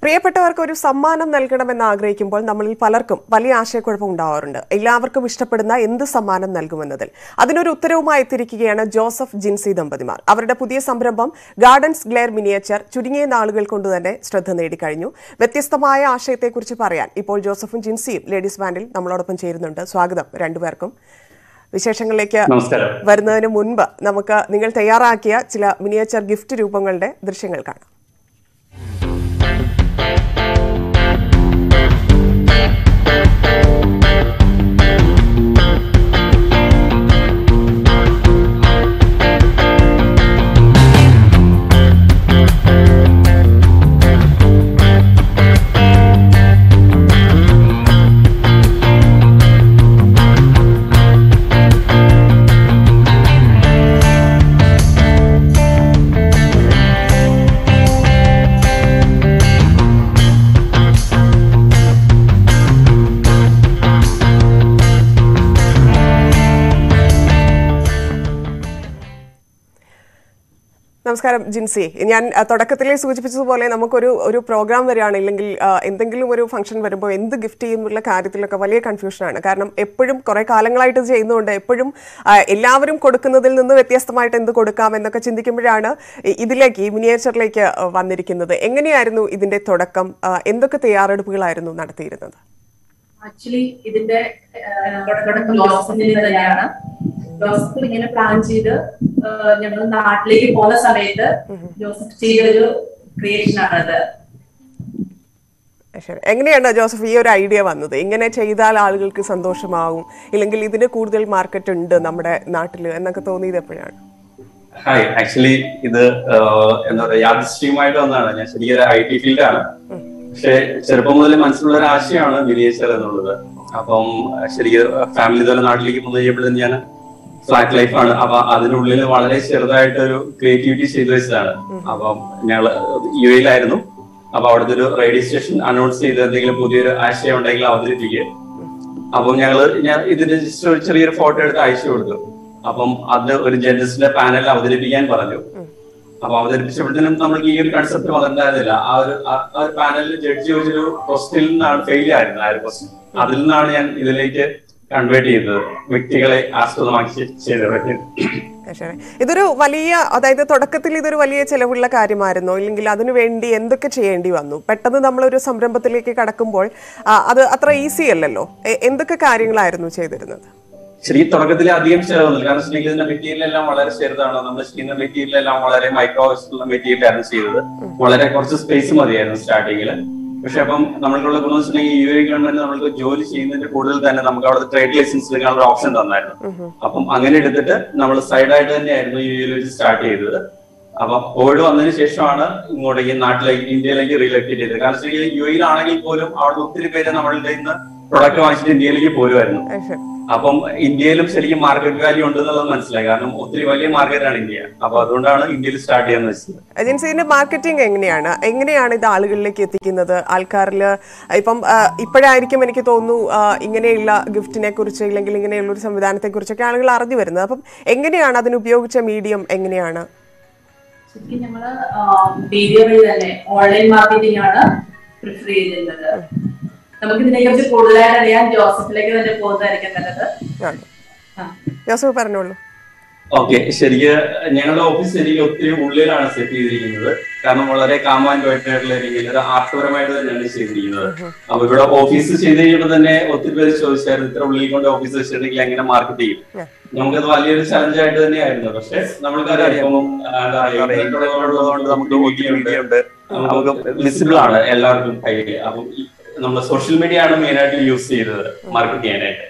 പ്രിയപ്പെട്ടവർക്ക് ഒരു സമ്മാനം നൽകണമെന്ന് ആഗ്രഹിക്കുമ്പോൾ നമ്മളിൽ പലർക്കും വലിയ ആശയക്കുഴപ്പം ഉണ്ടാവാറുണ്ട് എല്ലാവർക്കും ഇഷ്ടപ്പെടുന്ന എന്ത് സമ്മാനം നൽകുമെന്നതിൽ അതിനൊരു ഉത്തരവുമായി എത്തിയിരിക്കുകയാണ് ജോസഫ് ജിൻസി ദമ്പതിമാർ അവരുടെ പുതിയ സംരംഭം ഗാർഡൻസ് ഗ്ലെയർ മിനിയേച്ചർ ചുരുങ്ങിയ നാളുകൾ കൊണ്ട് തന്നെ ശ്രദ്ധ നേടിക്കഴിഞ്ഞു വ്യത്യസ്തമായ ആശയത്തെക്കുറിച്ച് പറയാൻ ഇപ്പോൾ ജോസഫും ജിൻസിയും ലേഡീസ് ബാൻഡിൽ നമ്മളോടൊപ്പം ചേരുന്നുണ്ട് സ്വാഗതം രണ്ടുപേർക്കും വിശേഷങ്ങളിലേക്ക് നമസ്കാരം വരുന്നതിന് മുൻപ് നമുക്ക് നിങ്ങൾ തയ്യാറാക്കിയ ചില മിനിയേച്ചർ ഗിഫ്റ്റ് രൂപങ്ങളുടെ ദൃശ്യങ്ങൾ കാണാം നമസ്കാരം ജിൻസി ഞാൻ അ, തുടക്കത്തിലേ സൂചിപ്പിച്ചതുപോലെ നമുക്കൊരു ഒരു പ്രോഗ്രാം വരികയാണ് ഇല്ലെങ്കിൽ ആ, എന്തെങ്കിലും ഒരു ഫംഗ്ഷൻ വരുമ്പോൾ എന്ത് ഗിഫ്റ്റ് ചെയ്യുന്നുള്ള കാര്യത്തിലൊക്കെ വലിയ കൺഫ്യൂഷനാണ് കാരണം എപ്പോഴും കുറെ കാലങ്ങളായിട്ട് ഇത് ചെയ്യുന്നതുകൊണ്ട് എപ്പോഴും ആ, എല്ലാവരും കൊടുക്കുന്നതിൽ നിന്ന് വ്യത്യസ്തമായിട്ട് എന്ത് കൊടുക്കാം എന്നൊക്കെ ചിന്തിക്കുമ്പോഴാണ് ഇ- ഇതിലേക്ക് ഈ മിനിയേച്ചറിലേക്ക് ആ, വന്നിരിക്കുന്നത് എങ്ങനെയായിരുന്നു ഇതിന്റെ തുടക്കം ആ, എന്തൊക്കെ തയ്യാറെടുപ്പുകളായിരുന്നു നടത്തിയിരുന്നത് ആക്ച്വലി ഇതിന്റെ തുടക്കം ജോസഫിൽ തന്നെയാണ് ജോസഫ് ഇങ്ങനെ പ്ലാൻ ചെയ്ത് ഞങ്ങൾ നാട്ടിലേക്ക് പോകുന്ന സമയത്ത് ജോസഫ് ചെയ്തൊരു ക്രിയേഷൻ ആണത് ശരി എങ്ങനെയാണ് ജോസഫ് ഈ ഒരു ഐഡിയ വന്നത് ഇങ്ങനെ ചെയ്താൽ ആളുകൾക്ക് സന്തോഷമാവും ഇല്ലെങ്കിൽ ഇതിന് കൂടുതൽ മാർക്കറ്റ് ഉണ്ട് നമ്മുടെ നാട്ടിൽ എന്നൊക്കെ തോന്നിയത് എപ്പോഴാണ് ഹായ് ആക്ച്വലി ഇത് ആഹ്, എന്താ പറയാ യാദൃശ്ചികമായിട്ട് വന്നതാണ് ഞാൻ ശരിക്കും ഒരു ഐ ടി ഫീൽഡാണ് പക്ഷെ ചെറുപ്പം മുതൽ മനസ്സിലുള്ള ഒരു ആശയമാണ് മിനിയേച്ചർ എന്നുള്ളത് അപ്പം ശരിക്കും ഫാമിലി ഇതുപോലെ നാട്ടിലേക്ക് വന്നു കഴിയുമ്പോഴും ഞാൻ ഫ്ലാറ്റ് ലൈഫാണ് അപ്പൊ അതിനുള്ളിൽ വളരെ ചെറുതായിട്ടൊരു ക്രിയേറ്റിവിറ്റി ചെയ്തു വെച്ചതാണ് അപ്പം ഞങ്ങൾ യു എയിലായിരുന്നു അപ്പൊ അവിടുത്തെ ഒരു റേഡിയോ സ്റ്റേഷൻ അനൗൺസ് ചെയ്ത് എന്തെങ്കിലും പുതിയൊരു ആശയം ഉണ്ടെങ്കിൽ അവതരിപ്പിക്കുക അപ്പം ഞങ്ങള് ഞാൻ ഇതിന്റെ ജസ്റ്റ് ഒരു ചെറിയൊരു ഫോട്ടോ എടുത്ത് അയച്ചു കൊടുത്തു അപ്പം അത് ഒരു ജഡ്ജസിന്റെ പാനലിൽ അവതരിപ്പിക്കാൻ പറഞ്ഞു അപ്പൊ അവതരിപ്പിച്ചപ്പോഴത്തേനും നമ്മൾക്ക് ഈ ഒരു കൺസെപ്റ്റ് വന്നിട്ടുണ്ടായിരുന്നില്ല ആ ഒരു ആ ആ ഒരു പാനലിൽ ജഡ്ജി ചോദിച്ചൊരു ക്വസ്റ്റ്യനിൽ നിന്നാണ് ഫെയിൽ ആയിരുന്നു ആ ഒരു ക്വസ്റ്റ്യൻ അതിൽ നിന്നാണ് ഞാൻ ഇതിലേക്ക് കൺവേർട്ട് ചെയ്തത് വ്യക്തികളെ ആസ്പദമാക്കി ചെയ്തത് ശരി ഇതൊരു വലിയ അതായത് തുടക്കത്തിൽ ഇതൊരു വലിയ ചെലവുള്ള കാര്യമായിരുന്നോ ഇല്ലെങ്കിൽ അതിനു വേണ്ടി എന്തൊക്കെ ചെയ്യേണ്ടി വന്നു പെട്ടെന്ന് നമ്മളൊരു സംരംഭത്തിലേക്ക് കടക്കുമ്പോൾ ആ, അത് അത്ര ഈസി അല്ലല്ലോ എ- എന്തൊക്കെ കാര്യങ്ങളായിരുന്നു ചെയ്തിരുന്നത് ശരിക്കും തുടക്കത്തിൽ അധികം ചെലവൊന്നുമില്ല കാരണം ശരിക്കും ഇതിന്റെ മെറ്റീരിയൽ എല്ലാം വളരെ ചെറുതാണ് നമ്മൾ ചെയ്യുന്ന മെറ്റീരിയൽ എല്ലാം വളരെ മൈക്രോ ഉള്ള മെറ്റീരിയൽ ആയിരുന്നു ചെയ്തത് വളരെ കുറച്ച് സ്പേസ് മതിയായിരുന്നു സ്റ്റാർട്ടിങ്ങിൽ പക്ഷെ അപ്പം നമ്മൾക്കുള്ള ഗുണം വെച്ചിട്ടുണ്ടെങ്കിൽ യു എ ഗവൺമെന്റ് നമ്മൾക്ക് ജോലി ചെയ്യുന്നതിന്റെ കൂടുതൽ തന്നെ നമുക്ക് അവിടെ ട്രേഡ് ലൈസൻസ് എടുക്കാനുള്ള ഓപ്ഷൻ തന്നായിരുന്നു അപ്പം അങ്ങനെ എടുത്തിട്ട് നമ്മൾ സൈഡായിട്ട് തന്നെയായിരുന്നു യു എയിൽ വെച്ച് സ്റ്റാർട്ട് ചെയ്തത് അപ്പൊ കോവിഡ് വന്നതിന് ശേഷമാണ് ഇങ്ങോട്ടേക്ക് നാട്ടിലേക്ക് ഇന്ത്യയിലേക്ക് റീലൊക്കേറ്റ് ചെയ്തത് കാരണം വെച്ചാൽ യു എയിലാണെങ്കിൽ പോലും അവിടെ ഒത്തിരി പേര് നമ്മളുടെ ഇന്ന് പ്രൊഡക്റ്റ് വാങ്ങിച്ചിട്ട് ഇന്ത്യയിലേക്ക് പോരുമായിരുന്നു ആ, ശരി. അപ്പം ഇന്ത്യയിലും ശരിക്കും മാർക്കറ്റ് വാല്യൂ ഉണ്ടെന്നുള്ളത് മനസ്സിലായി കാരണം ഒത്തിരി വലിയ മാർക്കറ്റാണ് ഇന്ത്യ അപ്പൊ അതുകൊണ്ടാണ് ഇന്ത്യയിൽ സ്റ്റാർട്ട് ചെയ്യാന്ന് വെച്ചത് ഏജൻസിന്റെ മാർക്കറ്റിംഗ് എങ്ങനെയാണ് എങ്ങനെയാണ് ഇത് ആളുകളിലേക്ക് എത്തിക്കുന്നത് ആൾക്കാരിൽ ഇപ്പം ആ, ഇപ്പോഴായിരിക്കും എനിക്ക് തോന്നുന്നു ആ, ഇങ്ങനെയുള്ള ഗിഫ്റ്റിനെ കുറിച്ച് ഇല്ലെങ്കിൽ ഇങ്ങനെയുള്ള ഒരു സംവിധാനത്തെ കുറിച്ചൊക്കെ ആളുകൾ അറിഞ്ഞു വരുന്നത് അപ്പം എങ്ങനെയാണ് അതിന് ഉപയോഗിച്ച മീഡിയം എങ്ങനെയാണ് ശരിക്കും ഞങ്ങള് വീഡിയോ വഴി തന്നെ ഓൺലൈൻ മാർക്കറ്റിംഗ് ആണ് പ്രിഫർ ചെയ്തിരുന്നത് നമുക്ക് ഇതിനെ കുറിച്ച് കൂടുതലായിട്ട് അറിയാൻ ജോസഫിലേക്ക് തന്നെ പോകുന്നതായിരിക്കും നല്ലത് ആ. ആ. ജോസഫ് പറഞ്ഞോളൂ ഓക്കെ ശരിക്ക് ഞങ്ങളുടെ ഓഫീസ് ശരിക്കും ഒത്തിരി ഉള്ളിലാണ് സെറ്റ് ചെയ്തിരിക്കുന്നത് കാരണം വളരെ കാമാൻഡായിട്ടുള്ള രീതിയിൽ ഒരു ആർട്ടപരമായിട്ട് തന്നെയാണ് ചെയ്തിരിക്കുന്നത് അപ്പൊ ഇവിടെ ഓഫീസ് ചെയ്ത് കഴിയുമ്പോൾ തന്നെ ഒത്തിരി പേര് ചോദിച്ചായിരുന്നു ഇത്ര ഉള്ളിൽ കൊണ്ട് ഓഫീസ് വെച്ചിട്ടുണ്ടെങ്കിൽ എങ്ങനെ മാർക്കറ്റ് ചെയ്യും Yeah. നമുക്കത് വലിയൊരു ചലഞ്ച് ആയിട്ട് തന്നെയായിരുന്നു പക്ഷെ നമ്മൾക്കറിയാം ഇപ്പം, ആ, എന്താ പറയാ, internet ഉള്ളതുകൊണ്ട് നമുക്ക് മീഡിയ ഉണ്ട് നമുക്ക് വിസിബിൾ ആണ് എല്ലാവർക്കും കയ്യിൽ അപ്പം നമ്മൾ സോഷ്യൽ മീഡിയ ആണ് മെയിൻ ആയിട്ട് യൂസ് ചെയ്തത് മാർക്കറ്റ് ചെയ്യാനായിട്ട്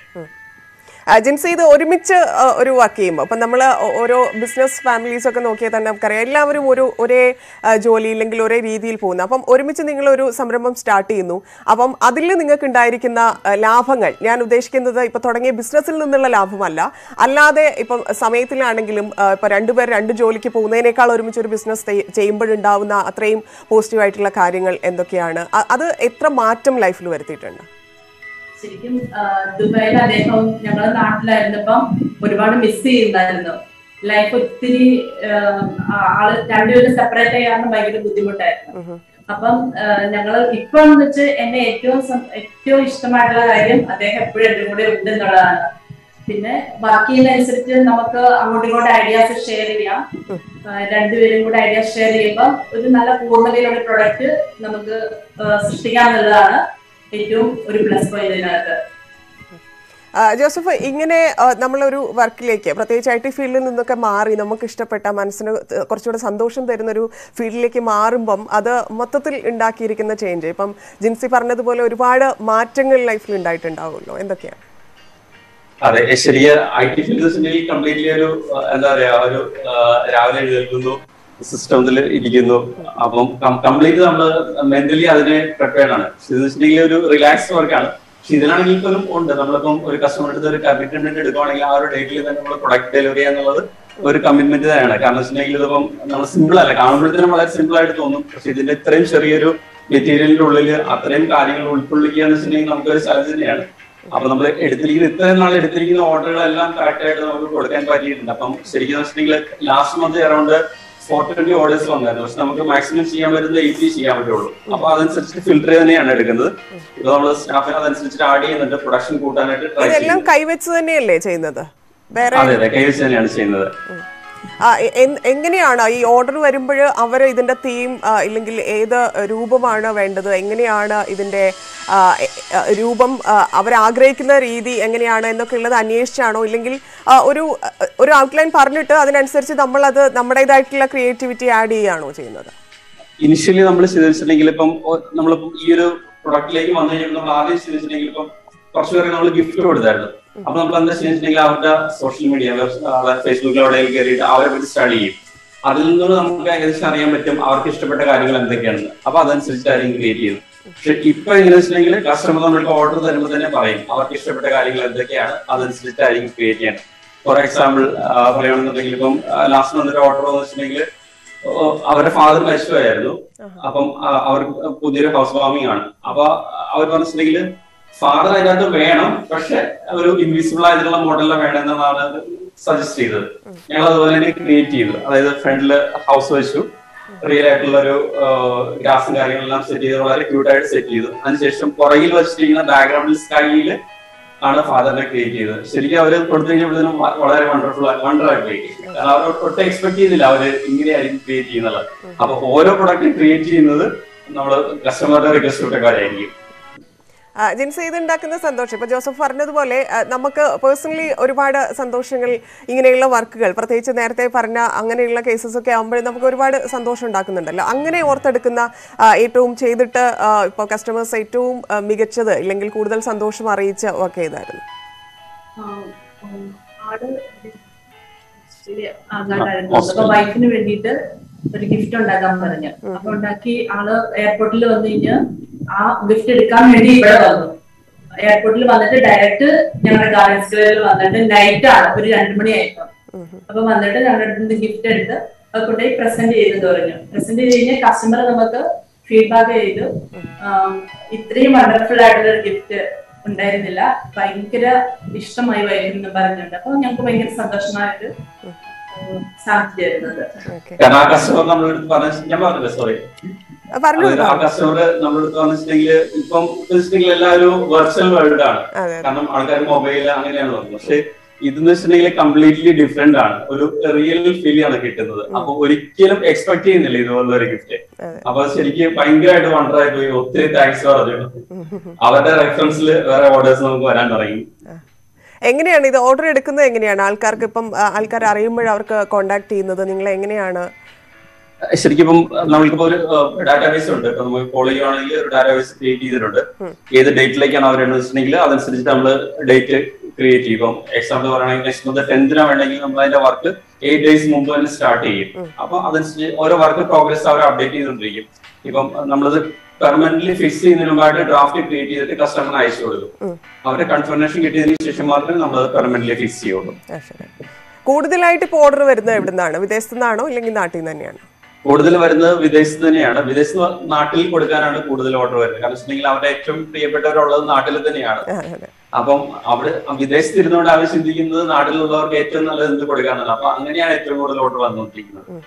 ഏജൻസി ഇത് ഒരുമിച്ച് ആ, ഒരു വർക്ക് ചെയ്യുമ്പോൾ അപ്പം നമ്മൾ ഓരോ ബിസിനസ് ഫാമിലീസ് ഒക്കെ നോക്കിയാൽ തന്നെ നമുക്കറിയാം എല്ലാവരും ഒരു ഒരേ ആ, ജോലി ഇല്ലെങ്കിൽ ഒരേ രീതിയിൽ പോകുന്നു അപ്പം ഒരുമിച്ച് നിങ്ങളൊരു സംരംഭം സ്റ്റാർട്ട് ചെയ്യുന്നു അപ്പം അതിൽ നിങ്ങൾക്ക് ഉണ്ടായിരിക്കുന്ന ആ, ലാഭങ്ങൾ ഞാൻ ഉദ്ദേശിക്കുന്നത് ഇപ്പം തുടങ്ങിയ ബിസിനസ്സിൽ നിന്നുള്ള ലാഭമല്ല അല്ലാതെ ഇപ്പം സമയത്തിലാണെങ്കിലും ആ, ഇപ്പം രണ്ടുപേർ രണ്ട് ജോലിക്ക് പോകുന്നതിനേക്കാൾ ഒരുമിച്ച് ഒരു ബിസിനസ് ചെയ്യുമ്പോഴുണ്ടാവുന്ന അത്രയും പോസിറ്റീവായിട്ടുള്ള കാര്യങ്ങൾ എന്തൊക്കെയാണ് അ- അത് എത്ര മാറ്റം ലൈഫിൽ വരുത്തിയിട്ടുണ്ട് ശരിക്കും ആ, ദുബായിൽ അദ്ദേഹം ഞങ്ങളുടെ നാട്ടിലായിരുന്നപ്പം ഒരുപാട് മിസ് ചെയ്യുന്നായിരുന്നു ലൈഫ് ഒത്തിരി ആ, ആള് രണ്ടുപേരും സെപ്പറേറ്റ് ചെയ്യാൻ ഭയങ്കര ബുദ്ധിമുട്ടായിരുന്നു അപ്പം ഞങ്ങൾ ഇപ്പൊ എന്ന് വെച്ച് എന്നെ ഏറ്റവും സം- ഏറ്റവും ഇഷ്ടമായിട്ടുള്ള കാര്യം അദ്ദേഹം എപ്പോഴും എന്റെ കൂടെ ഉണ്ട് എന്നുള്ളതാണ് പിന്നെ വർക്ക് ചെയ്യുന്നതനുസരിച്ച് നമുക്ക് അങ്ങോട്ടും ഇങ്ങോട്ടും ഐഡിയാസ് ഷെയർ ചെയ്യാം ആ, രണ്ടുപേരും കൂടെ ഐഡിയാസ് ഷെയർ ചെയ്യുമ്പോൾ ഒരു നല്ല പൂർണ്ണതയിലുള്ള പ്രൊഡക്റ്റ് നമുക്ക് ആ, സൃഷ്ടിക്കാം എന്നുള്ളതാണ് ഏറ്റവും ഒരു പ്ലസ് പോയിന്റ് ഇതിനകത്ത് ആ, ജോസഫ് ഇങ്ങനെ ആ, നമ്മളൊരു വർക്കിലേക്ക് പ്രത്യേകിച്ച് ഐ ടി ഫീൽഡിൽ നിന്നൊക്കെ മാറി നമുക്ക് ഇഷ്ടപ്പെട്ട മനസ്സിന് കുറച്ചുകൂടെ സന്തോഷം തരുന്ന ഒരു ഫീൽഡിലേക്ക് മാറുമ്പം അത് മൊത്തത്തിൽ ഉണ്ടാക്കിയിരിക്കുന്ന ചേഞ്ച് ഇപ്പം ജിൻസി പറഞ്ഞതുപോലെ ഒരുപാട് മാറ്റങ്ങൾ ലൈഫിൽ ഉണ്ടായിട്ടുണ്ടാവുമല്ലോ എന്തൊക്കെയാണ് അതെ ശരിയ ഐ ടി ഫീൽഡ് കംപ്ലീറ്റ്ലി ഒരു ആ, എന്താ പറയാ ഒരു ആ, രാവിലെ എഴുന്നേൽക്കുന്നു സിസ്റ്റത്തിൽ ഇരിക്കുന്നു അപ്പം കംപ്ലീറ്റ് നമ്മൾ മെന്റലി അതിനെ പ്രിപ്പയർഡ് ആണ് ഇത് വെച്ചിട്ടുണ്ടെങ്കിൽ ഒരു റിലാക്സ്ഡ് വർക്കാണ് പക്ഷെ ഇതിലാണെങ്കിൽ പോലും ഉണ്ട് നമ്മളിപ്പം ഒരു കസ്റ്റമർ അടുത്ത് ഒരു കമ്മിറ്റ്മെന്റ് എടുക്കുവാണെങ്കിൽ ആ ഒരു ഡേറ്റിൽ തന്നെ നമ്മൾ പ്രൊഡക്റ്റ് ഡെലിവറി ചെയ്യാന്നുള്ളത് ഒരു കമ്മിറ്റ്മെന്റ് തന്നെയാണ് കാരണം വെച്ചിട്ടുണ്ടെങ്കിൽ ഇതിപ്പം നമ്മൾ സിമ്പിൾ അല്ല കാണുമ്പോഴത്തേനും വളരെ സിമ്പിൾ ആയിട്ട് തോന്നും പക്ഷെ ഇതിന്റെ ഇത്രയും ചെറിയൊരു മെറ്റീരിയലിന്റെ ഉള്ളിൽ അത്രയും കാര്യങ്ങൾ ഉൾക്കൊള്ളിക്കുക എന്ന് വെച്ചിട്ടുണ്ടെങ്കിൽ നമുക്കൊരു ചലഞ്ച് തന്നെയാണ് അപ്പൊ നമ്മൾ എടുത്തിരിക്കുന്ന ഇത്രയും നാൾ എടുത്തിരിക്കുന്ന ഓർഡറുകളെല്ലാം കറക്റ്റ് ആയിട്ട് നമുക്ക് കൊടുക്കാൻ പറ്റിയിട്ടുണ്ട് അപ്പം ശരിക്കും വെച്ചിട്ടുണ്ടെങ്കിൽ last month around four twenty orders വന്നായിരുന്നു പക്ഷെ നമുക്ക് മാക്സിമം ചെയ്യാൻ പറ്റുന്നത് എയ്റ്റി ചെയ്യാൻ പറ്റുള്ളൂ അപ്പൊ അതനുസരിച്ച് ഫിൽറ്റർ തന്നെയാണ് എടുക്കുന്നത് ഇപ്പൊ നമ്മൾ സ്റ്റാഫിനെ അതനുസരിച്ച് ആഡ് ചെയ്യുന്നുണ്ട് പ്രൊഡക്ഷൻ കൂട്ടാനായിട്ട് ട്രൈ ഇതെല്ലാം ചെയ്യുന്നു കൈവച്ച് തന്നെയല്ലേ ചെയ്യുന്നത് വേറെ അതെ അതെ കൈവച്ച് തന്നെയാണ് ചെയ്യുന്നത് ആ, എ- എൻ- എങ്ങനെയാണ് ഈ ഓർഡർ വരുമ്പോൾ അവർ ഇതിന്റെ തീം ഇല്ലെങ്കിൽ ഏത് രൂപമാണ് വേണ്ടത് എങ്ങനെയാണ് ഇതിന്റെ ആ, എ- ആ, രൂപം ആ, അവരാഗ്രഹിക്കുന്ന രീതി എങ്ങനെയാണ് എന്നൊക്കെ ഉള്ളത് അന്വേഷിച്ചാണോ ഇല്ലെങ്കിൽ ആ, ഒരു ഒരു ഔട്ട്ലൈൻ പറഞ്ഞിട്ട് അതിനനുസരിച്ച് നമ്മൾ അത് നമ്മുടേതായിട്ടുള്ള ക്രിയേറ്റിവിറ്റി ആഡ് ചെയ്യുകയാണോ ചെയ്യുന്നത് ഇനിഷ്യലി നമ്മൾ ചെയ്തിട്ടുണ്ടെങ്കിൽ ഇപ്പം ഒ- നമ്മളിപ്പം ഈ ഒരു പ്രൊഡക്റ്റിലേക്ക് വന്നു കഴിഞ്ഞാൽ നമ്മൾ ആദ്യം ചെയ്തിട്ടുണ്ടെങ്കിൽ ഇപ്പം കുറച്ച് പേർക്ക് നമ്മൾ ഗിഫ്റ്റ് കൊടുത്തായിരുന്നു അപ്പൊ നമ്മൾ എന്താ ചെയ്തിട്ടുണ്ടെങ്കിൽ അവരുടെ സോഷ്യൽ മീഡിയ ഫേസ്ബുക്കിൽ എവിടെയും കയറിയിട്ട് അവരെ പറ്റി സ്റ്റഡി ചെയ്യും അതിൽ നിന്ന് നമുക്ക് ഏകദേശം അറിയാൻ പറ്റും അവർക്ക് ഇഷ്ടപ്പെട്ട കാര്യങ്ങൾ എന്തൊക്കെയാണെന്ന് അപ്പൊ അതനുസരിച്ചായിരിക്കും ക്രിയേറ്റ് ചെയ്യുന്നത് പക്ഷെ ഇപ്പൊ എങ്ങനെ വെച്ചിട്ടുണ്ടെങ്കിൽ കസ്റ്റമർ നമ്മൾക്ക് ഓർഡർ തരുമ്പോൾ തന്നെ പറയും അവർക്ക് ഇഷ്ടപ്പെട്ട കാര്യങ്ങൾ എന്തൊക്കെയാണ് അതനുസരിച്ചായിരിക്കും ക്രിയേറ്റ് ചെയ്യണം ഫോർ എക്സാമ്പിൾ പറയുകയാണെന്നുണ്ടെങ്കിൽ ഇപ്പം ലാസ്റ്റ് വന്നൊരു ഓർഡർ എന്ന് വെച്ചിട്ടുണ്ടെങ്കിൽ ഓ, അവരുടെ ഫാദർ മരിച്ചുപോയായിരുന്നു അപ്പം ആ, അവർക്ക് പുതിയൊരു ഹൗസ് വാമിംഗ് ആണ് അപ്പൊ അവർ പറഞ്ഞിട്ടുണ്ടെങ്കിൽ ഫാദർ അതിനകത്ത് വേണം പക്ഷെ ഒരു ഇൻവിസിബിൾ ആയിട്ടുള്ള മോഡലിൽ വേണം എന്നാണ് സജസ്റ്റ് ചെയ്തത് ഞങ്ങൾ അതുപോലെ തന്നെ ക്രിയേറ്റ് ചെയ്തു അതായത് ഫ്രണ്ടില് ഹൗസ് വെച്ചു റിയൽ ആയിട്ടുള്ള ഒരു ഗ്രാസും കാര്യങ്ങളെല്ലാം സെറ്റ് ചെയ്ത് വളരെ ക്യൂട്ടായിട്ട് സെറ്റ് ചെയ്തു അതിനുശേഷം പുറകിൽ വെച്ചിരിക്കുന്ന ബാക്ക്ഗ്രൗണ്ടിൽ സ്കൈയിൽ ആണ് ഫാദറിനെ ക്രിയേറ്റ് ചെയ്തത് ശരിക്കും അവര് കൊടുത്തു കഴിഞ്ഞപ്പോഴത്തേനും വ- വളരെ വണ്ടർഫുൾ വണ്ടർ ആയി ക്രിയേറ്റ് ചെയ്തു കാരണം അവർ ഒട്ടും എക്സ്പെക്ട് ചെയ്തില്ല അവര് ഇങ്ങനെയായിരിക്കും ക്രിയേറ്റ് ചെയ്യുന്നത് അപ്പൊ ഓരോ പ്രൊഡക്റ്റ് ക്രിയേറ്റ് ചെയ്യുന്നത് നമ്മള് കസ്റ്റമറുടെ റിക്വസ്റ്റ് പ്രകാരമായിരിക്കും ആ, ജിൻസി ഇത് ഉണ്ടാക്കുന്ന സന്തോഷം ഇപ്പൊ ജോസഫ് പറഞ്ഞതുപോലെ ആ, നമുക്ക് പേഴ്സണലി ഒരുപാട് സന്തോഷങ്ങൾ ഇങ്ങനെയുള്ള വർക്കുകൾ പ്രത്യേകിച്ച് നേരത്തെ പറഞ്ഞ അങ്ങനെയുള്ള കേസസ് ഒക്കെ ആകുമ്പോൾ നമുക്ക് ഒരുപാട് സന്തോഷം ഉണ്ടാക്കുന്നുണ്ടല്ലോ അങ്ങനെ ഓർത്തെടുക്കുന്ന ആ, ഏറ്റവും ചെയ്തിട്ട് ആ, ഇപ്പോൾ കസ്റ്റമേഴ്സ് ഏറ്റവും ആ, മികച്ചത് ഇല്ലെങ്കിൽ കൂടുതൽ സന്തോഷം അറിയിച്ച ഒക്കെ ഏതായിരുന്നു ആട് ആകാനായിരുന്നു അപ്പൊ വൈഫിന് വേണ്ടിയിട്ട് ഒരു ഗിഫ്റ്റ് ഉണ്ടാക്കാൻ പറഞ്ഞു അപ്പൊ ഉണ്ടാക്കി ആള് എയർപോർട്ടിൽ വന്നു കഴിഞ്ഞ് ആ ഗിഫ്റ്റ് എടുക്കാൻ വേണ്ടി ഇവിടെ വന്നു എയർപോർട്ടിൽ വന്നിട്ട് ഡയറക്റ്റ് ഞങ്ങളുടെ ഗാർഡൻ സ്ക്വയറിൽ വന്നിട്ട് നൈറ്റ് ആണ് ഒരു രണ്ടു മണിയായിരുന്നു അപ്പൊ വന്നിട്ട് ഞങ്ങളുടെ അടുത്ത് നിന്ന് ഗിഫ്റ്റ് എടുത്ത് അത് കൊണ്ടുപോയി പ്രസന്റ് ചെയ്തെന്ന് പറഞ്ഞു പ്രസന്റ് ചെയ്ത് കഴിഞ്ഞാൽ കസ്റ്റമർ നമുക്ക് ഫീഡ്ബാക്ക് ചെയ്തു ആം, ഇത്രയും വണ്ടർഫുൾ ആയിട്ടുള്ള ഒരു ഗിഫ്റ്റ് ഉണ്ടായിരുന്നില്ല ഭയങ്കര ഇഷ്ടമായി വൈകുന്നു പറഞ്ഞിട്ടുണ്ട് അപ്പൊ ഞങ്ങൾക്ക് ഭയങ്കര സന്തോഷമായൊരു സാധ്യതയായിരുന്നത് ഓക്കെ കാരണം ആ കസ്റ്റമർ നമ്മളെടുത്ത് പറഞ്ഞ ഞാൻ പറഞ്ഞില്ല സോറി പറഞ്ഞു അതായത് ആ കസ്റ്റമർ നമ്മളെടുത്ത് പറഞ്ഞിട്ടുണ്ടെങ്കിൽ ഇപ്പം വെച്ചിട്ടുണ്ടെങ്കിൽ എല്ലാവരും വെർച്വൽ വേൾഡ് ആണ് അതെ കാരണം ആൾക്കാർ മൊബൈൽ അങ്ങനെയാണ് പറഞ്ഞത് പക്ഷെ ഇതെന്ന് വെച്ചിട്ടുണ്ടെങ്കിൽ കംപ്ലീറ്റ്ലി ഡിഫറെന്റ് ആണ് ഒരു റിയൽ ഫീൽ ആണ് കിട്ടുന്നത് അപ്പൊ ഒരിക്കലും എക്സ്പെക്ട് ചെയ്യുന്നില്ല ഇതുപോലുള്ള ഒരു ഗിഫ്റ്റ് അതെ. അപ്പൊ ശരിക്കും ഭയങ്കരമായിട്ട് വണ്ടർ ആയി പോയി ഒത്തിരി താങ്ക്സ് പറഞ്ഞു അവരുടെ റെഫറൻസിൽ വേറെ ഓർഡേഴ്സ് നമുക്ക് വരാൻ തുടങ്ങി എങ്ങനെയാണ് ഇത് ഓർഡർ എടുക്കുന്നത് എങ്ങനെയാണ് ആൾക്കാർക്ക് ഇപ്പം ആ, ആൾക്കാർ അറിയുമ്പോൾ അവർക്ക് കോണ്ടാക്ട് ചെയ്യുന്നത് നിങ്ങൾ എങ്ങനെയാണ് ശരിക്കും ഇപ്പം നമ്മൾക്കിപ്പോ ഒരു ഡാറ്റാബേസ് ഉണ്ട് ഇപ്പൊ നമുക്ക് ഫോളോ ചെയ്യുവാണെങ്കിൽ ഒരു ഡാറ്റാബേസ് ക്രിയേറ്റ് ചെയ്തിട്ടുണ്ട് ഏത് ഡേറ്റിലേക്കാണ് അവർ വെച്ചിട്ടുണ്ടെങ്കിൽ അതനുസരിച്ച് നമ്മൾ ഡേറ്റ് ക്രിയേറ്റ് ചെയ്യും ഇപ്പം എക്സാമ്പിൾ പറയുകയാണെങ്കിൽ നെക്സ്റ്റ് മന്ത് ടെൻത്തിനാണ് വേണമെങ്കിൽ നമ്മൾ അതിന്റെ വർക്ക് എയ്റ്റ് ഡേയ്സ് മുമ്പ് തന്നെ സ്റ്റാർട്ട് ചെയ്യും അപ്പൊ അതനുസരിച്ച് ഓരോ വർക്ക് പ്രോഗ്രസ് അവർ അപ്ഡേറ്റ് ചെയ്തുകൊണ്ടിരിക്കും ഇപ്പം നമ്മളത് പെർമനന്റ്ലി ഫിക്സ് ചെയ്യുന്നതിന് മുമ്പായിട്ട് ഡ്രാഫ്റ്റ് ക്രിയേറ്റ് ചെയ്തിട്ട് കസ്റ്റമറിന് അയച്ചു കൊടുക്കും അവരുടെ കൺഫർമേഷൻ കിട്ടിയതിന് ശേഷം മാത്രമേ നമ്മൾ പെർമനന്റ്ലി ഫിക്സ് ചെയ്യുള്ളൂ ആ, ശരി കൂടുതലായിട്ട് ഇപ്പോൾ ഓർഡർ വരുന്നത് എവിടുന്നാണ് വിദേശത്തു നിന്നാണോ ഇല്ലെങ്കിൽ നാട്ടിൽ നിന്ന് തന്നെയാണോ കൂടുതൽ വരുന്നത് വിദേശത്ത് തന്നെയാണ് വിദേശ നാട്ടിൽ കൊടുക്കാനാണ് കൂടുതൽ ഓർഡർ വരുന്നത് കാരണം വെച്ചിട്ടുണ്ടെങ്കിൽ അവരുടെ ഏറ്റവും പ്രിയപ്പെട്ടവരുള്ളത് നാട്ടിൽ തന്നെയാണ് ആ, അതെ അപ്പം അവിടെ വിദേശത്ത് ഇരുന്നുകൊണ്ട് അവർ ചിന്തിക്കുന്നത് നാട്ടിലുള്ളവർക്ക് ഏറ്റവും നല്ലത് എന്ത് കൊടുക്കാന്നാണ് അപ്പൊ അങ്ങനെയാണ് ഏറ്റവും കൂടുതൽ ഓർഡർ വന്നുകൊണ്ടിരിക്കുന്നത്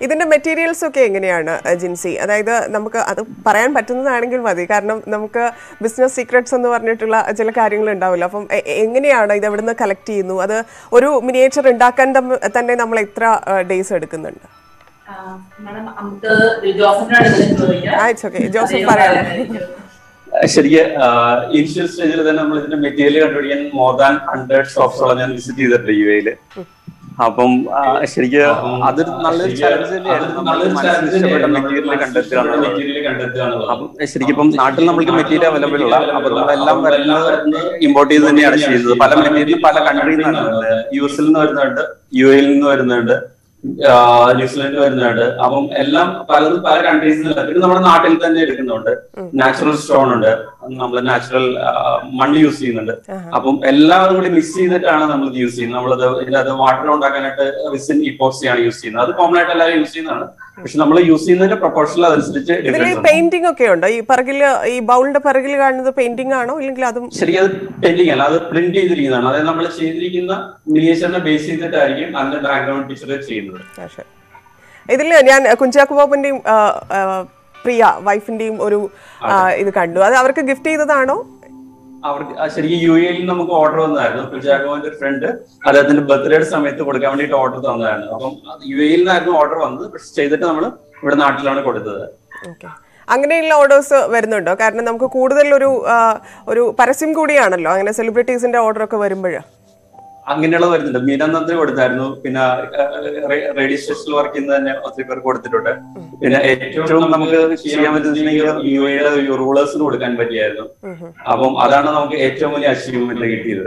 ഇതിന്റെ മെറ്റീരിയൽസ് ഒക്കെ എങ്ങനെയാണ് അഹ് ജിൻസി അതായത് നമുക്ക് അത് പറയാൻ പറ്റുന്നതാണെങ്കിൽ മതി കാരണം നമുക്ക് ബിസിനസ് സീക്രട്സ് എന്ന് പറഞ്ഞിട്ടുള്ള ചില കാര്യങ്ങൾ ഉണ്ടാവില്ല അപ്പം എ- എ- എങ്ങനെയാണ് ഇത് എവിടുന്ന് കളക്ട് ചെയ്യുന്നു അത് ഒരു മിനിയേച്ചർ ഉണ്ടാക്കാൻ തമ്മ- തന്നെ നമ്മൾ എത്ര ഡേയ്സ് എടുക്കുന്നുണ്ട് മാഡം നമുക്ക് ജോസഫിനോട് ഇതിന് ചോദിക്കാം ആ, it's okay. ജോസഫ് അദ്ദേഹം പറയാം. പറയാനായിരിക്കും. ശരിക്ക് ഇനിഷ്യൽ സ്റ്റേജിൽ തന്നെ നമ്മൾ ഇതിന്റെ മെറ്റീരിയൽ കണ്ടുപിടിക്കാൻ മോർ ദാൻ ഹൺഡ്രഡ് ഷോപ്സോളം ഞാൻ വിസിറ്റ് ചെയ്തിട്ടുണ്ട് യു എയില് അപ്പം ആ, ശരിക്ക് അത് നല്ലൊരു ചലഞ്ച് തന്നെയായിരുന്നു നല്ലൊരു ചലഞ്ച് ഇഷ്ടപ്പെട്ട മെറ്റീരിയൽ കണ്ടെത്തുക എന്നുള്ളത്. മെറ്റീരിയൽ കണ്ടെത്തുക എന്നുള്ളത്. അപ്പം ശരിക്കും ഇപ്പം നാട്ടിൽ നമ്മൾക്ക് മെറ്റീരിയൽ അവൈലബിൾ ഉള്ള അപ്പൊ നമ്മളെല്ലാം വരുന്നത് ഇമ്പോർട്ട് ചെയ്ത് തന്നെയാണ് ചെയ്യുന്നത് പല മെറ്റീരിയൽ പല കൺട്രിയിൽ നിന്നാണ് വരുന്നത് യു എസിൽ നിന്ന് വരുന്നുണ്ട് യു എയിൽ നിന്ന് വരുന്നുണ്ട് ആ, ന്യൂസിലൻഡിൽ വരുന്നുണ്ട് അപ്പം എല്ലാം പലതും പല കൺട്രീസിൽ നിന്ന് പിന്നെ നമ്മുടെ നാട്ടിൽ തന്നെ എടുക്കുന്നുണ്ട് നാച്ചുറൽ സ്റ്റോൺ ഉണ്ട് നമ്മൾ നാച്ചുറൽ മണ്ണ് യൂസ് ചെയ്യുന്നുണ്ട് അപ്പം എല്ലാവരും കൂടി മിക്സ് ചെയ്തിട്ടാണ് നമ്മൾ ഇത് യൂസ് ചെയ്യുന്നത് നമ്മളത് ഇതിനകത്ത് വാട്ടർ ഉണ്ടാക്കാനായിട്ട് റിസിൻ ഇപ്പോക്സി ആണ് യൂസ് ചെയ്യുന്നത് അത് കോമൺ ആയിട്ട് എല്ലാവരും യൂസ് ചെയ്യുന്നതാണ് പക്ഷെ നമ്മൾ യൂസ് ചെയ്യുന്നതിന്റെ പ്രൊപ്പോർഷണൽ അതനുസരിച്ച് ഇതിൽ ഡിഫറൻസ് ഉണ്ട് പെയിന്റിംഗ് ഒക്കെ ഉണ്ടോ ഈ പിറകില് ഈ ബൗളിന്റെ പിറകിൽ കാണുന്നത് പെയിന്റിംഗ് ആണോ ഇല്ലെങ്കിൽ അതും ശരി അത് പെയിന്റിംഗ് അല്ല അത് പ്രിന്റ് ചെയ്തിരിക്കുന്നതാണ് അതായത് നമ്മൾ ചെയ്തിരിക്കുന്ന മിനിയേച്ചറിനെ ബേസ് ചെയ്തിട്ടായിരിക്കും അതിന്റെ ബാക്ക്ഗ്രൗണ്ട് പിക്ചർ ചെയ്യുന്നത് ആ, ശരി. ഇതിൽ ഞാൻ കുഞ്ചാക്കോ ബോബന്റെയും ആ, ആ, പ്രിയ വൈഫിന്റെയും ഒരു ആ, ഇത് കണ്ടു അത് അവർക്ക് ഗിഫ്റ്റ് ചെയ്തതാണോ അവർക്ക് ആ ശരിക്കും യു എയിൽ നമുക്ക് ഓർഡർ വന്നായിരുന്നു കുഞ്ചാക്കോന്റെ ഒരു ഫ്രണ്ട് അദ്ദേഹത്തിന്റെ ബർത്ത്ഡേയുടെ സമയത്ത് കൊടുക്കാൻ വേണ്ടിയിട്ട് ഓർഡർ തന്നതായിരുന്നു അപ്പം യു എയിൽ നിന്നായിരുന്നു ഓർഡർ വന്നത് പക്ഷെ ചെയ്തിട്ട് നമ്മൾ ഇവിടെ നാട്ടിലാണ് കൊടുത്തത് ഓക്കെ അങ്ങനെയുള്ള ഓർഡേഴ്സ് വരുന്നുണ്ടോ കാരണം നമുക്ക് കൂടുതൽ ഒരു ആ, ഒരു പരസ്യം കൂടിയാണല്ലോ അങ്ങനെ സെലിബ്രിറ്റീസിന്റെ ഓർഡർ ഒക്കെ വരുമ്പോൾ അങ്ങനെയുള്ള വരുന്നുണ്ട് മീന നന്ദി കൊടുത്തായിരുന്നു പിന്നെ റേഡിയോ സ്റ്റേഷനിൽ വർക്ക് ചെയ്യുന്ന തന്നെ ഒത്തിരി പേർക്ക് കൊടുത്തിട്ടുണ്ട് പിന്നെ ഏറ്റവും നമുക്ക് ചെയ്യാൻ പറ്റുന്നുണ്ടെങ്കിൽ യു എയുടെ റൂളേഴ്സിന് കൊടുക്കാൻ പറ്റിയായിരുന്നു അപ്പം അതാണ് നമുക്ക് ഏറ്റവും വലിയ അച്ചീവ്മെന്റ് കിട്ടിയത്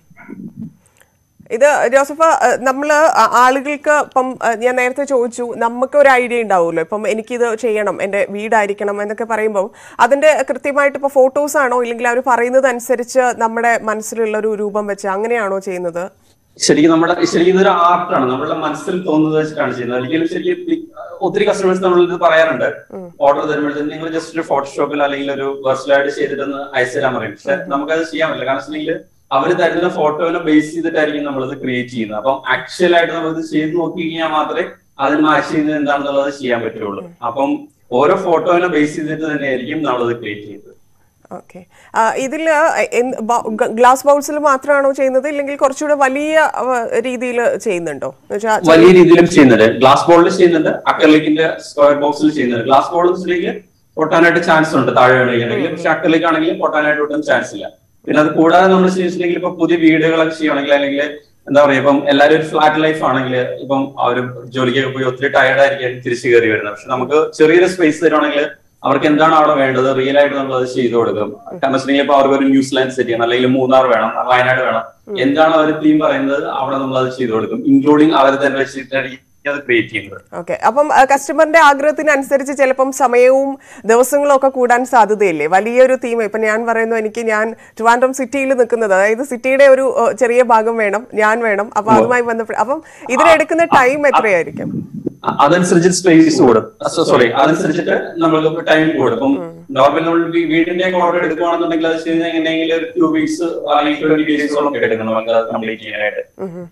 ഇത് ജോസഫ് നമ്മൾ ആളുകൾക്ക് ഇപ്പം ആ, ഞാൻ നേരത്തെ ചോദിച്ചു നമുക്ക് ഒരു ഐഡിയ ഉണ്ടാവുമല്ലോ ഇപ്പം എനിക്കിത് ചെയ്യണം എൻ്റെ വീടായിരിക്കണം എന്നൊക്കെ പറയുമ്പോൾ അതിൻ്റെ കൃത്യമായിട്ട് ഇപ്പോൾ ഫോട്ടോസ് ആണോ ഇല്ലെങ്കിൽ അവർ പറയുന്നത് അനുസരിച്ച് നമ്മുടെ മനസ്സിലുള്ള ഒരു രൂപം വെച്ച് അങ്ങനെയാണോ ചെയ്യുന്നത് ശരിക്കും നമ്മുടെ ശരിക്കും ഇതൊരു ആർട്ടാണ് നമ്മളുടെ മനസ്സിൽ തോന്നുന്നത് വെച്ചിട്ടാണ് ചെയ്യുന്നത് ഒരിക്കലും ശരിക്കും ഈ- ഒത്തിരി കസ്റ്റമേഴ്സ് നമ്മൾ ഇത് പറയാറുണ്ട് ഓർഡർ തരുമ്പോഴത്തേക്ക് നിങ്ങൾ ജസ്റ്റ് ഒരു ഫോട്ടോഷോപ്പിൽ അല്ലെങ്കിൽ ഒരു വെർച്വലായിട്ട് ചെയ്തിട്ടൊന്ന് അയച്ചു തരാൻ പറയും പക്ഷെ നമുക്കത് ചെയ്യാൻ പറ്റില്ല കാരണം വെച്ചിട്ടുണ്ടെങ്കിൽ അവർ തരുന്ന ഫോട്ടോനെ ബേസ് ചെയ്തിട്ടായിരിക്കും നമ്മളിത് ക്രിയേറ്റ് ചെയ്യുന്നത് അപ്പം ആക്ച്വൽ ആയിട്ട് നമ്മളിത് ചെയ്ത് നോക്കി കഴിഞ്ഞാൽ മാത്രമേ അതിന് മാച്ച് ചെയ്യുന്നത് എന്താണെന്നുള്ളത് ചെയ്യാൻ പറ്റുള്ളൂ അപ്പം ഓരോ ഫോട്ടോനെ ബേസ് ചെയ്തിട്ട് തന്നെയായിരിക്കും നമ്മളിത് ക്രിയേറ്റ് ചെയ്യുന്നത് ഓക്കെ ഇതിൽ ഗ്ലാസ് ബൗൾസിൽ മാത്രമാണോ ചെയ്യുന്നത് ഇല്ലെങ്കിൽ കുറച്ചുകൂടെ വലിയ രീതിയിൽ ചെയ്യുന്നുണ്ടോ എന്ന് വെച്ചാൽ വലിയ രീതിയിലും ചെയ്യുന്നുണ്ട് ഗ്ലാസ് ബോളിൽ ചെയ്യുന്നുണ്ട് അക്കർലിക്കിന്റെ സ്ക്വയർ ബോക്സിൽ ചെയ്യുന്നുണ്ട് ഗ്ലാസ് ബോൾ വെച്ചിട്ടുണ്ടെങ്കിൽ പൊട്ടാനായിട്ട് ചാൻസ് ഉണ്ട് താഴെ വീണെങ്കിൽ പക്ഷെ അക്കർലിക്ക് ആണെങ്കിൽ പൊട്ടാനായിട്ട് ഒട്ടും ചാൻസ് ഇല്ല പിന്നെ അത് കൂടാതെ നമ്മൾ ചെയ്തിട്ടുണ്ടെങ്കിൽ ഇപ്പൊ പുതിയ വീടുകളൊക്കെ ചെയ്യണമെങ്കിൽ അല്ലെങ്കിൽ എന്താ പറയാ ഇപ്പം എല്ലാവരും ഒരു ഫ്ലാറ്റ് ലൈഫ് ആണെങ്കിൽ ഇപ്പം അവർ ജോലിക്കൊക്കെ പോയി ഒത്തിരി ടയർഡ് ആയിരിക്കും തിരിച്ചു കയറി വരുന്നത് പക്ഷെ നമുക്ക് ചെറിയൊരു സ്പേസ് തരുവാണെങ്കിൽ അവർക്ക് എന്താണ് അവിടെ വേണ്ടത് റിയൽ ആയിട്ട് നമ്മൾ അത് ചെയ്തു കൊടുക്കും കാരണം വെച്ചിട്ടുണ്ടെങ്കിൽ ഇപ്പൊ അവർക്ക് ഒരു ന്യൂസിലാൻഡ് സെറ്റ് ചെയ്യണം അല്ലെങ്കിൽ മൂന്നാർ വേണം വയനാട് വേണം എന്താണ് അവർ തീം പറയുന്നത് അവിടെ നമ്മൾ അത് ചെയ്തു കൊടുക്കും ഇൻക്ലൂഡിങ് അവർ തന്നെ വെച്ചിട്ടായിരിക്കും അത് ക്രിയേറ്റ് ചെയ്യുന്നത് ഓക്കെ അപ്പം കസ്റ്റമറിന്റെ ആഗ്രഹത്തിനനുസരിച്ച് ചിലപ്പം സമയവും ദിവസങ്ങളും ഒക്കെ കൂടാൻ സാധ്യതയില്ലേ വലിയൊരു തീം ഇപ്പം ഞാൻ പറയുന്നു എനിക്ക് ഞാൻ ട്രിവാൻഡ്രം സിറ്റിയിൽ നിൽക്കുന്നത് അതായത് സിറ്റിയുടെ ഒരു ഏഹ്, ചെറിയ ഭാഗം വേണം ഞാൻ വേണം അപ്പൊ അതുമായി ബന്ധപ്പെട്ട് അപ്പം ഇതിനെടുക്കുന്ന ടൈം എത്രയായിരിക്കും അ- അതനുസരിച്ച് സ്പേസ് കൂടും സോറി അതനുസരിച്ചിട്ട് നമ്മൾക്ക് ടൈം കൂടും ഇപ്പം നോർമൽ നമ്മൾ വീ- വീടിന്റെ ഒക്കെ ഓർഡർ എടുക്കുകയാണെന്നുണ്ടെങ്കിൽ അത് ചെയ്ത് എങ്ങനെയെങ്കിലും ഒരു ടു വീക്സ് അല്ലെങ്കിൽ ട്വന്റി ഡേയ്സോളം എടുക്കണം നമുക്ക് അത് കംപ്ലീറ്റ് ചെയ്യാനായിട്ട്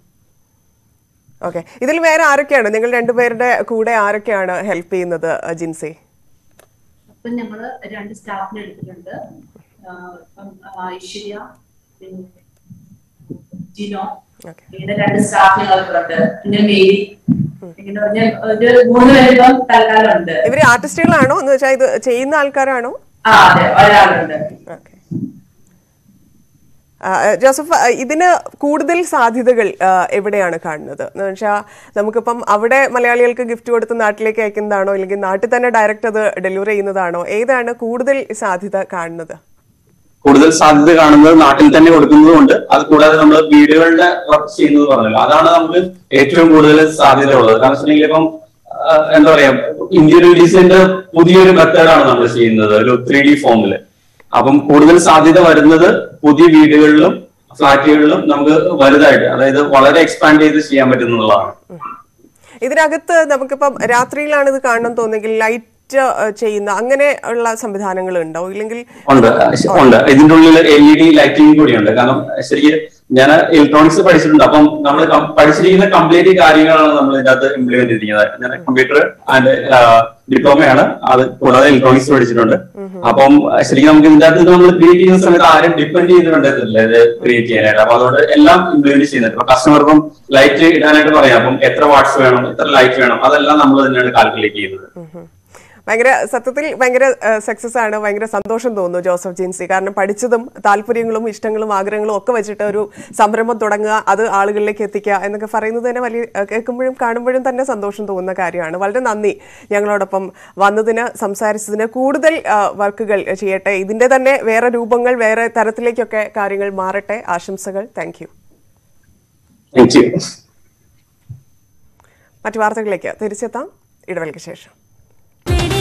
ഓക്കെ ഇതിൽ വേറെ ആരൊക്കെയാണ് നിങ്ങൾ രണ്ടുപേരുടെ കൂടെ ആരൊക്കെയാണ് ഹെൽപ്പ് ചെയ്യുന്നത് അഹ്, ജിൻസി അപ്പൊ ഞങ്ങള് രണ്ട് സ്റ്റാഫിനെ എടുത്തിട്ടുണ്ട് ആ, ഇപ്പം ആ, ഐശ്വര്യ പിന്നെ ജിനോ ഓക്കെ ഇങ്ങനെ രണ്ട് സ്റ്റാഫ് ഞങ്ങൾക്കുണ്ട് പിന്നെ മേരി ഇങ്ങനെ പറഞ്ഞ ഒരു മൂന്ന് പേര് ഇപ്പം തൽക്കാലം ഉണ്ട് ഇവര് ആർട്ടിസ്റ്റുകളാണോ എന്ന് വെച്ചാൽ ഇത് ചെയ്യുന്ന ആൾക്കാരാണോ ആ അതെ ഒരാളുണ്ട് ഓക്കെ ജോസഫ് ആ, ഇതിന് കൂടുതൽ സാധ്യതകൾ ആ, എവിടെയാണ് കാണുന്നത് എന്ന് വെച്ചാൽ നമുക്കിപ്പം അവിടെ മലയാളികൾക്ക് ഗിഫ്റ്റ് കൊടുത്ത് നാട്ടിലേക്ക് അയക്കുന്നതാണോ അല്ലെങ്കിൽ നാട്ടിൽ തന്നെ ഡയറക്റ്റ് അത് ഡെലിവറി ചെയ്യുന്നതാണോ ഏതാണ് കൂടുതൽ സാധ്യത കാണുന്നത് കൂടുതൽ സാധ്യത കാണുന്നത് നാട്ടിൽ തന്നെ കൊടുക്കുന്നതുകൊണ്ട് അത് കൂടാതെ നമ്മൾ വീടുകളുടെ വർക്ക് ചെയ്യുന്നത് പറഞ്ഞല്ലോ അതാണ് നമുക്ക് ഏറ്റവും കൂടുതൽ സാധ്യത ഉള്ളത് കാരണം വെച്ചിട്ടുണ്ടെങ്കിൽ ഇപ്പം ആ, എന്താ പറയാ ഇന്ത്യൻ റിലീസിന്റെ പുതിയൊരു മെത്തേഡാണ് നമ്മൾ ചെയ്യുന്നത് ഒരു ത്രീ ഡി ഫോമില് അപ്പം കൂടുതൽ സാധ്യത വരുന്നത് പുതിയ വീടുകളിലും ഫ്ലാറ്റുകളിലും നമുക്ക് വലുതായിട്ട് അതായത് വളരെ എക്സ്പാൻഡ് ചെയ്ത് ചെയ്യാൻ പറ്റുന്നതാണ് ഇതിനകത്ത് നമുക്കിപ്പം രാത്രിയിലാണ് ഇത് കാണണം തോന്നുന്നെങ്കിൽ ലൈറ്റ് ലൈറ്റ് ചെയ്യുന്ന അങ്ങനെ ഉള്ള സംവിധാനങ്ങൾ ഉണ്ടോ ഇല്ലെങ്കിൽ ഉണ്ട് ഉണ്ട് ഇതിന്റെ ഉള്ളിൽ എൽ ഇ ഡി ലൈറ്റിംഗ് കൂടിയുണ്ട് കാരണം ശരിക്കും ഞാൻ ഇലക്ട്രോണിക്സ് പഠിച്ചിട്ടുണ്ട് അപ്പം നമ്മൾ പഠിച്ചിരിക്കുന്ന കംപ്ലീറ്റ് കാര്യങ്ങളാണ് നമ്മൾ ഇതിനകത്ത് ഇംപ്ലിമെന്റ് ചെയ്തിരിക്കുന്നത് ഞാൻ കമ്പ്യൂട്ടർ ആൻഡ് ഡിപ്ലോമയാണ് അത് കൂടാതെ ഇലക്ട്രോണിക്സ് പഠിച്ചിട്ടുണ്ട് അപ്പം ശരിക്കും നമുക്ക് ഇതിന്റെ അകത്ത് നമ്മൾ ക്രിയേറ്റ് ചെയ്യുന്ന സമയത്ത് ആരും ഡിപ്പെൻഡ് ചെയ്തിട്ടുണ്ടല്ല ഇത് ക്രിയേറ്റ് ചെയ്യാനായിട്ട് അപ്പൊ അതുകൊണ്ട് എല്ലാം ഇംപ്ലിമെന്റ് ചെയ്യുന്നുണ്ട് ഇപ്പൊ കസ്റ്റമർക്കും ലൈറ്റ് ഇടാനായിട്ട് പറയാം അപ്പം എത്ര വാട്ട്സ് വേണം എത്ര ലൈറ്റ് വേണം അതെല്ലാം നമ്മൾ തന്നെയാണ് കാൽക്കുലേറ്റ് ചെയ്യുന്നത് ഉം. ഭയങ്കര സത്യത്തിൽ ഭയങ്കര സക്സസ് ആണ് ഭയങ്കര സന്തോഷം തോന്നുന്നു ജോസഫ് ജിൻസി കാരണം പഠിച്ചതും താല്പര്യങ്ങളും ഇഷ്ടങ്ങളും ആഗ്രഹങ്ങളും ഒക്കെ വെച്ചിട്ട് ഒരു സംരംഭം തുടങ്ങുക അത് ആളുകളിലേക്ക് എത്തിക്കുക എന്നൊക്കെ പറയുന്നത് തന്നെ വലിയ ഏഹ്, കേൾക്കുമ്പോഴും കാണുമ്പോഴും തന്നെ സന്തോഷം തോന്നുന്ന കാര്യമാണ് വളരെ നന്ദി ഞങ്ങളോടൊപ്പം വന്നതിന് സംസാരിച്ചതിന് കൂടുതൽ വർക്കുകൾ ചെയ്യട്ടെ ഇതിന്റെ തന്നെ വേറെ രൂപങ്ങൾ വേറെ തരത്തിലേക്കൊക്കെ കാര്യങ്ങൾ മാറട്ടെ ആശംസകൾ താങ്ക് യു താങ്ക് യു മറ്റു വാർത്തകളിലേക്ക് തിരിച്ചെത്താം ഇടവേളയ്ക്ക് ശേഷം പിടി